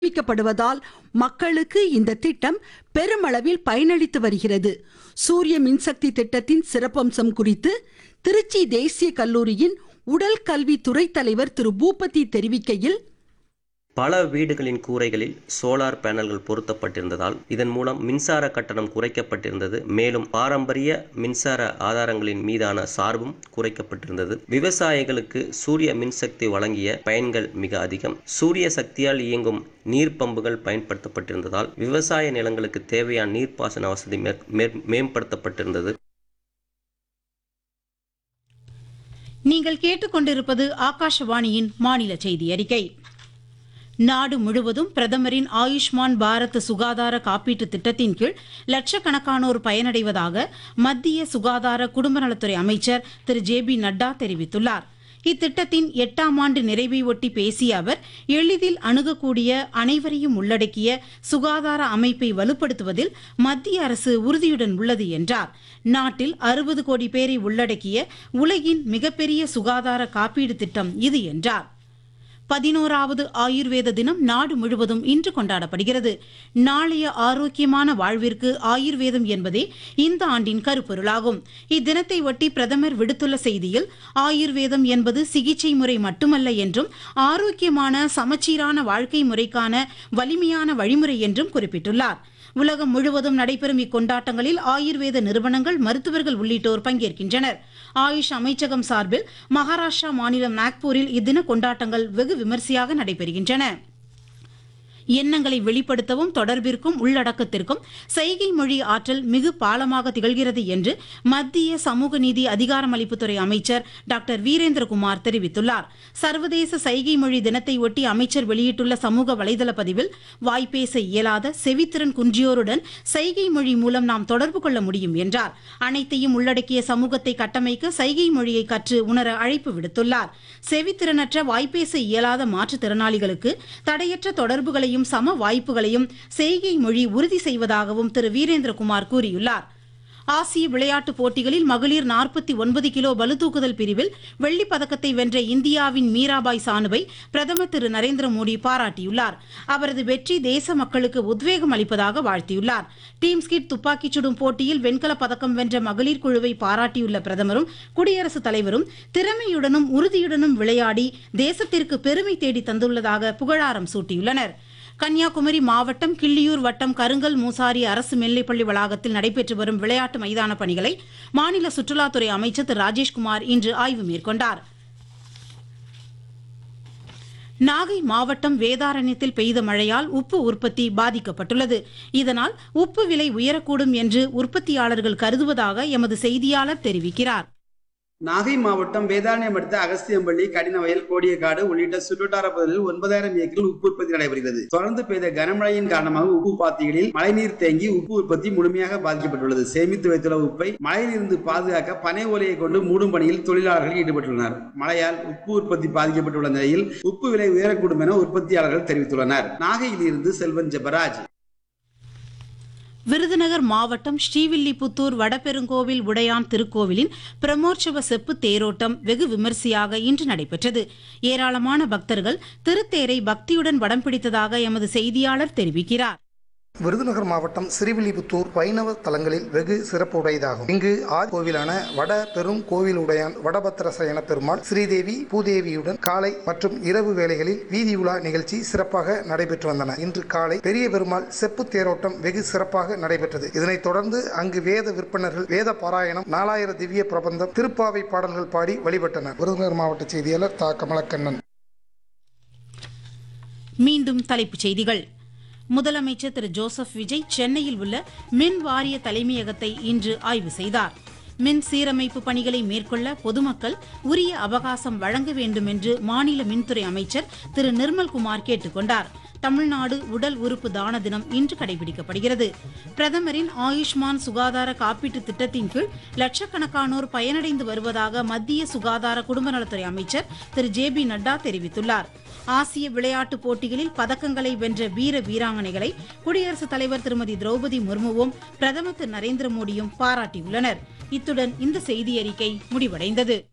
அறிவிக்கப்படுவதால் மக்களுக்கு இந்த திட்டம் பெருமளவில் பயனளித்து வருகிறது சூரிய மின்சக்தி திட்டத்தின் சிறப்பம்சம் குறித்து திருச்சி தேசிய கல்லூரியின் உடல் கல்வி துறை தலைவர் திரு பூபதி தெரிவிக்கையில் பல வீடுகளின் கூரைகளில் சோலார் பேனல்கள் பொருத்தப்பட்டிருந்ததால் இதன் மூலம் மின்சார கட்டணம் குறைக்கப்பட்டிருந்தது மேலும் பாரம்பரிய மின்சார ஆதாரங்களின் மீதான சார்பும் குறைக்கப்பட்டிருந்தது விவசாயிகளுக்கு சூரிய மின்சக்தி வழங்கிய பயன்கள் மிக அதிகம் சூரிய சக்தியால் இயங்கும் நீர் பம்புகள் பயன்படுத்தப்பட்டிருந்ததால் விவசாய நிலங்களுக்கு தேவையான நீர்ப்பாசன வசதி மேற்- மேற்- மேம்படுத்தப்பட்டிருந்தது நீங்கள் கேட்டுக்கொண்டிருப்பது ஆகாஷவாணியின் மாநில செய்தி அறிக்கை நாடு முழுவதும் பிரதமரின் ஆயுஷ்மான் பாரத் சுகாதார காப்பீட்டு திட்டத்தின் கீழ் லட்சக்கணக்கானோர் பயனடைவதாக மத்திய சுகாதார குடும்ப நலத்துறை அமைச்சர் திரு ஜே பி நட்டா தெரிவித்துள்ளார் இத்திட்டத்தின் எட்டாம் ஆண்டு நிறைவை ஒட்டி பேசிய அவர் எளிதில் அணுகக்கூடிய அனைவரையும் உள்ளடக்கிய சுகாதார அமைப்பை வலுப்படுத்துவதில் மத்திய அரசு உறுதியுடன் உள்ளது என்றார் நாட்டில் அறுபது கோடி பேரை உள்ளடக்கிய உலகின் மிகப்பெரிய சுகாதார காப்பீடு திட்டம் இது என்றார் பதினோராவது ஆயுர்வேத தினம் நாடு முழுவதும் இன்று கொண்டாடப்படுகிறது நாளைய ஆரோக்கியமான வாழ்விற்கு ஆயுர்வேதம் என்பதே இந்த ஆண்டின் கருப்பொருளாகும் இத்தினத்தை ஒட்டி பிரதமர் விடுத்துள்ள செய்தியில் ஆயுர்வேதம் என்பது சிகிச்சை முறை மட்டுமல்ல என்றும் ஆரோக்கியமான சமச்சீரான வாழ்க்கை முறைக்கான வலிமையான வழிமுறை என்றும் குறிப்பிட்டுள்ளார் உலகம் முழுவதும் நடைபெறும் இக்கொண்டாட்டங்களில் ஆயுர்வேத நிறுவனங்கள் மருத்துவர்கள் உள்ளிட்டோர் பங்கேற்கின்றனர் ஆயுஷ் அமைச்சகம் சார்பில் மகாராஷ்டிரா மாநிலம் நாக்பூரில் இத்தின கொண்டாட்டங்கள் வெகு விமரிசையாக நடைபெறுகின்றன எண்ணங்களை வெளிப்படுத்தவும் தொடர்பிற்கும் உள்ளடக்கத்திற்கும் செய்கை மொழி ஆற்றல் மிகு பாலமாக திகழ்கிறது என்று மத்திய சமூக நீதி அதிகாரமளிப்புத்துறை அமைச்சர் டாக்டர் வீரேந்திரகுமார் தெரிவித்துள்ளார் சர்வதேச சைகை மொழி தினத்தை ஒட்டி அமைச்சர் வெளியிட்டுள்ள சமூக வலைதள பதிவில் வாய்ப்பேச இயலாத செவித்திறன் குன்றியோருடன் சைகை மொழி மூலம் நாம் தொடர்பு கொள்ள முடியும் என்றார் அனைத்தையும் உள்ளடக்கிய சமூகத்தை கட்டமைக்க சைகை மொழியை கற்று உணர அழைப்பு விடுத்துள்ளார் செவித்திறனற்ற வாய்ப்பேச இயலாத மாற்றுத்திறனாளிகளுக்கு தடையற்ற தொடர்புகளையும் சம வாய்ப்புகளையும் செய்கை மொழி உறுதி செய்வதாகவும் திரு வீரேந்திரகுமார் கூறியுள்ளார் ஆசிய விளையாட்டுப் போட்டிகளில் மகளிர் நாற்பத்தி ஒன்பது கிலோ பளுதூக்குதல் பிரிவில் வெள்ளிப் பதக்கத்தை வென்ற இந்தியாவின் மீராபாய் சானுவை பிரதமர் திரு நரேந்திர மோடி பாராட்டியுள்ளார் அவரது வெற்றி தேச மக்களுக்கு உத்வேகம் அளிப்பதாக வாழ்த்தியுள்ளார் டீம் ஸ்கிட் துப்பாக்கிச் சுடும் போட்டியில் வெண்கலப் பதக்கம் வென்ற மகளிர் குழுவை பாராட்டியுள்ள பிரதமரும் குடியரசுத் தலைவரும் திறமையுடனும் உறுதியுடனும் விளையாடி தேசத்திற்கு பெருமை தேடி தந்துள்ளதாக புகழாரம் சூட்டியுள்ளனர் கன்னியாகுமரி மாவட்டம் கிள்ளியூர் வட்டம் கருங்கல் மூசாரி அரசு மேல்நிலைப்பள்ளி வளாகத்தில் நடைபெற்று வரும் விளையாட்டு மைதான பணிகளை மாநில சுற்றுலாத்துறை அமைச்சர் திரு ராஜேஷ்குமார் இன்று ஆய்வு மேற்கொண்டார் நாகை மாவட்டம் வேதாரண்யத்தில் பெய்த மழையால் உப்பு உற்பத்தி பாதிக்கப்பட்டுள்ளது இதனால் உப்பு விலை உயரக்கூடும் என்று உற்பத்தியாளர்கள் கருதுவதாக எமது செய்தியாளர் தெரிவிக்கிறார் நாகை மாவட்டம் வேதாரண்யம் அடுத்த அகஸ்தியம்பள்ளி கடினவயல் கோடியக்காடு உள்ளிட்ட சுற்றுவட்டார பகுதிகளில் ஒன்பதாயிரம் ஏக்கரில் உப்பு உற்பத்தி நடைபெறுகிறது தொடர்ந்து பெய்த கனமழையின் காரணமாக உப்பு பாத்திகளில் மழைநீர் தேங்கி உப்பு உற்பத்தி முழுமையாக பாதிக்கப்பட்டுள்ளது சேமித்து வைத்துள்ள உப்பை மழையிலிருந்து பாதுகாக்க பனை ஓலையை கொண்டு மூடும் பணியில் தொழிலாளர்கள் ஈடுபட்டுள்ளனர் மழையால் உப்பு உற்பத்தி பாதிக்கப்பட்டுள்ள நிலையில் உப்பு விலை உயரக்கூடும் என உற்பத்தியாளர்கள் தெரிவித்துள்ளனர் நாகையில் இருந்து செல்வன் ஜெபராஜ் விருதுநகர் மாவட்டம் ஸ்ரீவில்லிபுத்தூர் வடபெருங்கோவில் உடையான் திருக்கோவிலின் பிரமோற்சவ செப்பு தேரோட்டம் வெகு விமரிசையாக இன்று நடைபெற்றது ஏராளமான பக்தர்கள் திருத்தேரை பக்தியுடன் வடம் பிடித்ததாக எமது செய்தியாளர் தெரிவிக்கிறார் விருதுநகர் மாவட்டம் சிறுவில்லிபுத்தூர் வைணவ தலங்களில் வெகு சிறப்பு உடையதாகும் இங்கு ஆதி கோவிலான வட பெரும் கோவில் உடையான் வடபத்திரசயன பெருமாள் ஸ்ரீதேவி பூதேவியுடன் காலை மற்றும் இரவு வேளைகளில் வீதி உலா நிகழ்ச்சி சிறப்பாக நடைபெற்று வந்தன இன்று காலை பெரிய பெருமாள் செப்பு தேரோட்டம் வெகு சிறப்பாக நடைபெற்றது இதனைத் தொடர்ந்து அங்கு வேத விற்பனர்கள் வேத பாராயணம் நாலாயிர திவ்ய பிரபந்தம் திருப்பாவை பாடல்கள் பாடி வழிபட்டனர் விருதுநகர் மாவட்ட செய்தியாளர் தா கமலக்கண்ணன் மீண்டும் தலைப்புச் செய்திகள் முதலமைச்சர் திரு ஜோசப் விஜய் சென்னையில் உள்ள மின் வாரிய தலைமையகத்தை இன்று ஆய்வு செய்தார் மின் சீரமைப்பு பணிகளை மேற்கொள்ள பொதுமக்கள் உரிய அவகாசம் வழங்க வேண்டும் என்று மாநில மின்துறை அமைச்சர் திரு நிர்மல்குமார் கேட்டுக் கொண்டார் தமிழ்நாடு உடல் உறுப்பு தான தினம் இன்று கடைபிடிக்கப்படுகிறது பிரதமரின் ஆயுஷ்மான் சுகாதார காப்பீட்டு திட்டத்தின் கீழ் லட்சக்கணக்கானோர் பயனடைந்து வருவதாக மத்திய சுகாதார குடும்ப நலத்துறை அமைச்சர் திரு ஜே பி நட்டா தெரிவித்துள்ளார் ஆசிய விளையாட்டுப் போட்டிகளில் பதக்கங்களை வென்ற வீர வீராங்கனைகளை குடியரசுத் தலைவர் திருமதி திரௌபதி முர்முவும் பிரதமர் திரு நரேந்திர மோடியும் பாராட்டியுள்ளனர் இத்துடன் இந்த செய்தி அறிக்கை முடிவடைந்தது